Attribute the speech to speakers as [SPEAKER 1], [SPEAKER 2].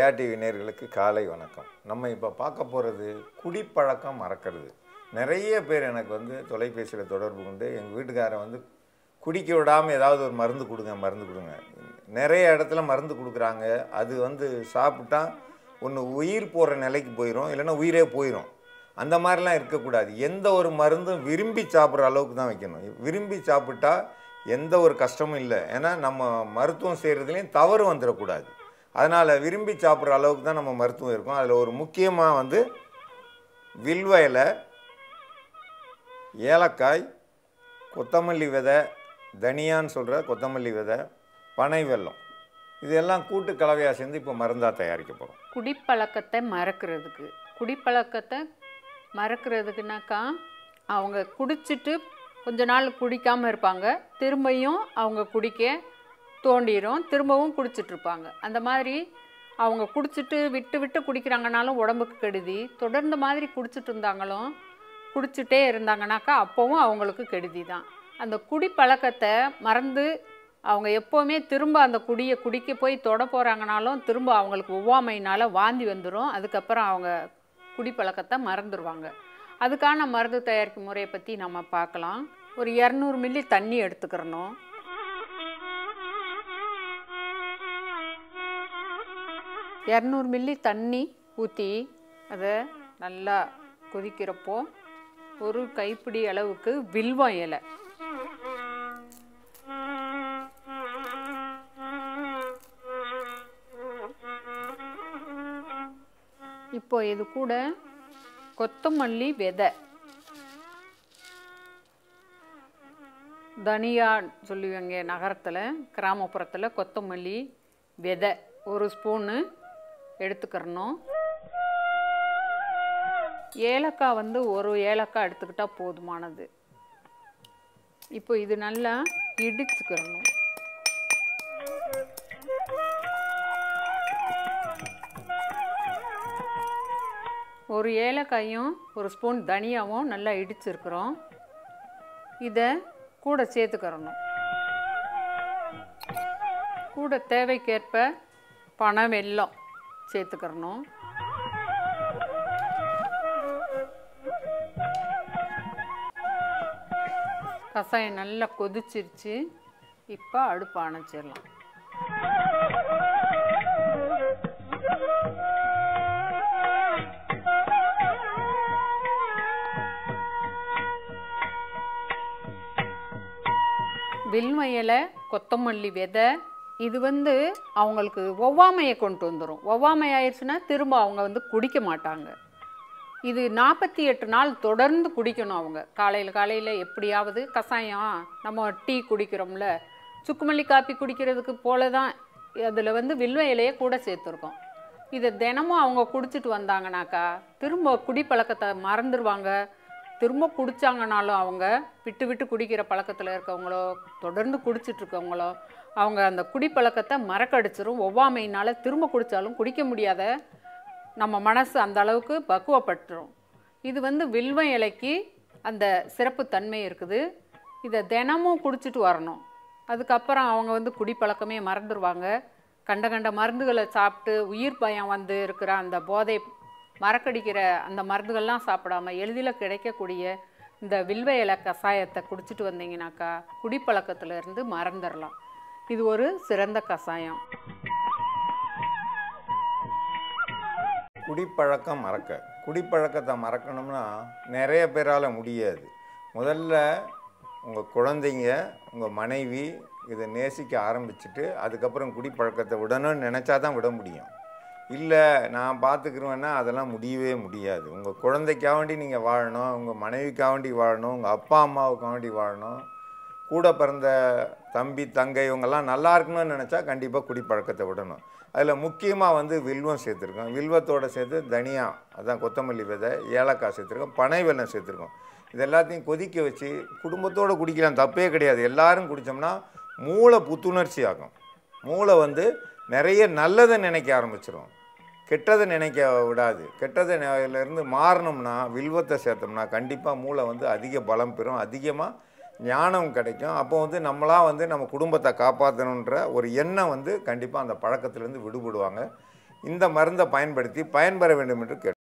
[SPEAKER 1] Jaya TV நேயர்களுக்கு காலை வணக்கம் நம்ம இப்போ பார்க்க போகிறது குடிப்பழக்கம் மறக்கிறது நிறைய பேர் எனக்கு வந்து தொலைபேசியில் தொடர்பு கொண்டு எங்கள் வீட்டுக்காரன் வந்து குடிக்க விடாமல் ஏதாவது ஒரு மருந்து கொடுங்க மருந்து கொடுங்க நிறைய இடத்துல மருந்து கொடுக்குறாங்க அது வந்து சாப்பிட்டா ஒன்று உயிர் போகிற நிலைக்கு போயிடும் இல்லைன்னா உயிரே போயிடும் அந்த மாதிரிலாம் இருக்கக்கூடாது எந்த ஒரு மருந்தும் விரும்பி சாப்பிட்ற அளவுக்கு தான் வைக்கணும் விரும்பி சாப்பிட்டா எந்த ஒரு கஷ்டமும் இல்லை ஏன்னா நம்ம மருத்துவம் செய்கிறதுலேயும் தவறு வந்துடக்கூடாது அதனால் விரும்பி சாப்பிட்ற அளவுக்கு தான் நம்ம மருத்துவம் இருக்கும் அதில் ஒரு முக்கியமாக வந்து வில்வ இலை ஏலக்காய் கொத்தமல்லி விதை தனியான்னு சொல்கிற கொத்தமல்லி விதை பனை வெல்லம் இதெல்லாம் கூட்டு கலவையாக சேர்ந்து இப்போ மருந்தாக தயாரிக்க போகிறோம்
[SPEAKER 2] குடிப்பழக்கத்தை மறக்கிறதுக்கு குடிப்பழக்கத்தை மறக்கிறதுக்குனாக்கா அவங்க குடிச்சிட்டு கொஞ்ச நாள் குடிக்காமல் இருப்பாங்க திரும்பியும் அவங்க குடிக்க தோண்டிரும் திரும்பவும் குடிச்சிட்டு இருப்பாங்க அந்த மாதிரி அவங்க குடிச்சிட்டு விட்டு விட்டு குடிக்கிறாங்கனாலும் உடம்புக்கு கெடுதி தொடர்ந்து மாதிரி குடிச்சிட்டு இருந்தாங்களும் குடிச்சிட்டே இருந்தாங்கனாக்கா அப்போவும் அவங்களுக்கு கெடுதி தான் அந்த குடிப்பழக்கத்தை மறந்து அவங்க எப்போவுமே திரும்ப அந்த குடியை குடிக்க போய் தொட போகிறாங்கனாலும் திரும்ப அவங்களுக்கு ஒவ்வாமையினால் வாந்தி வந்துடும் அதுக்கப்புறம் அவங்க குடிப்பழக்கத்தை மறந்துடுவாங்க அதுக்கான மருந்து தயாரிக்கும் முறையை பற்றி நம்ம பார்க்கலாம் ஒரு இரநூறு மில்லி தண்ணி எடுத்துக்கிறணும் இரநூறு மில்லி தண்ணி ஊற்றி அதை நல்லா கொதிக்கிறப்போ ஒரு கைப்பிடி அளவுக்கு வில்வம் இலை இப்போ இது கூட கொத்தமல்லி விதை தனியா சொல்லுவாங்க நகரத்தில் கிராமப்புறத்தில் கொத்தமல்லி விதை ஒரு ஸ்பூனு எடுத்துக்கிறணும் ஏலக்காய் வந்து ஒரு ஏலக்காய் எடுத்துக்கிட்டால் போதுமானது இப்போ இது நல்லா இடிச்சுக்கிறணும் ஒரு ஏலக்காயும் ஒரு ஸ்பூன் தனியாவும் நல்லா இடிச்சிருக்கிறோம் இதை கூட சேர்த்துக்கிறணும் கூட தேவைக்கேற்ப பனை வெல்லம் சேர்த்துக்கிறணும் கசாயம் நல்லா கொதிச்சிருச்சு இப்போ அடுப்பு அணைச்சிடலாம் வில்வ இலை கொத்தமல்லி விதை இது வந்து அவங்களுக்கு ஒவ்வாமையை கொண்டு வந்துடும் ஒவ்வாமை ஆயிடுச்சுன்னா திரும்ப அவங்க வந்து குடிக்க மாட்டாங்க இது நாற்பத்தி எட்டு நாள் தொடர்ந்து குடிக்கணும் அவங்க காலையில் காலையில் எப்படியாவது கஷாயம் நம்ம டீ குடிக்கிறோம்ல சுக்குமல்லி காப்பி குடிக்கிறதுக்கு போல தான் அதில் வந்து வில்வ இலையை கூட சேர்த்துருக்கோம் இதை தினமும் அவங்க குடிச்சிட்டு வந்தாங்கனாக்கா திரும்ப குடிப்பழக்கத்தை மறந்துடுவாங்க திரும்ப குடித்தாங்கனாலும் அவங்க விட்டு விட்டு குடிக்கிற பழக்கத்தில் இருக்கவங்களோ தொடர்ந்து குடிச்சிட்டு இருக்கவங்களோ அவங்க அந்த குடிப்பழக்கத்தை மறக்கடிச்சிரும் ஒவ்வாமையினால் திரும்ப குடித்தாலும் குடிக்க முடியாத நம்ம மனசு அந்த அளவுக்கு பக்குவப்பட்டுரும் இது வந்து வில்வ இலைக்கு அந்த சிறப்பு தன்மை இருக்குது இதை தினமும் குடிச்சிட்டு வரணும் அதுக்கப்புறம் அவங்க வந்து குடிப்பழக்கமே மறந்துடுவாங்க கண்ட கண்ட மருந்துகளை சாப்பிட்டு உயிர் பயம் வந்து இருக்கிற அந்த போதை மறக்கடிக்கிற அந்த மருந்துகள்லாம் சாப்பிடாம எளிதில் கிடைக்கக்கூடிய இந்த வில்வ இலை கஷாயத்தை குடிச்சிட்டு வந்தீங்கன்னாக்கா குடிப்பழக்கத்துல இருந்து மறந்துடலாம் இது ஒரு சிறந்த கஷாயம்
[SPEAKER 1] குடிப்பழக்கம் மறக்க குடிப்பழக்கத்தை மறக்கணும்னா நிறைய பேரால் முடியாது முதல்ல உங்கள் குழந்தைங்க உங்கள் மனைவி இதை நேசிக்க ஆரம்பிச்சுட்டு அதுக்கப்புறம் குடிப்பழக்கத்தை விடணும்னு நினச்சா தான் விட முடியும் இல்லை நான் பார்த்துக்குருவேன்னா அதெல்லாம் முடியவே முடியாது உங்கள் குழந்தைக்காக வேண்டி நீங்கள் வாழணும் உங்கள் மனைவிக்காக வேண்டி வாழணும் உங்கள் அப்பா அம்மாவுக்காக வேண்டி வாழணும் கூட பிறந்த தம்பி தங்கை இவங்கெல்லாம் நல்லா இருக்கணும்னு நினச்சா கண்டிப்பாக குடிப்பழக்கத்தை விடணும் அதில் முக்கியமாக வந்து வில்வம் சேர்த்துருக்கோம் வில்வத்தோட சேர்த்து தனியா அதான் கொத்தமல்லி விதை ஏலக்காய் சேர்த்துருக்கோம் பனை வெல்லம் சேர்த்துருக்கோம் இது எல்லாத்தையும் கொதிக்க வச்சு குடும்பத்தோடு குடிக்கலாம் தப்பே கிடையாது எல்லாரும் குடித்தோம்னா மூளை புத்துணர்ச்சி ஆகும் மூளை வந்து நிறைய நல்லதை நினைக்க ஆரம்பிச்சிடும் கெட்டதை நினைக்க விடாது கெட்டதை இருந்து மாறணும்னா வில்வத்தை சேர்த்தோம்னா கண்டிப்பாக மூளை வந்து அதிக பலம் பெறும் அதிகமாக ஞானம் கிடைக்கும் அப்போ வந்து நம்மளா வந்து நம்ம குடும்பத்தை காப்பாற்றணுன்ற ஒரு எண்ணம் வந்து கண்டிப்பாக அந்த பழக்கத்துலேருந்து விடுபடுவாங்க இந்த மருந்தை பயன்படுத்தி பயன்பெற வேண்டும் என்று கேட்டு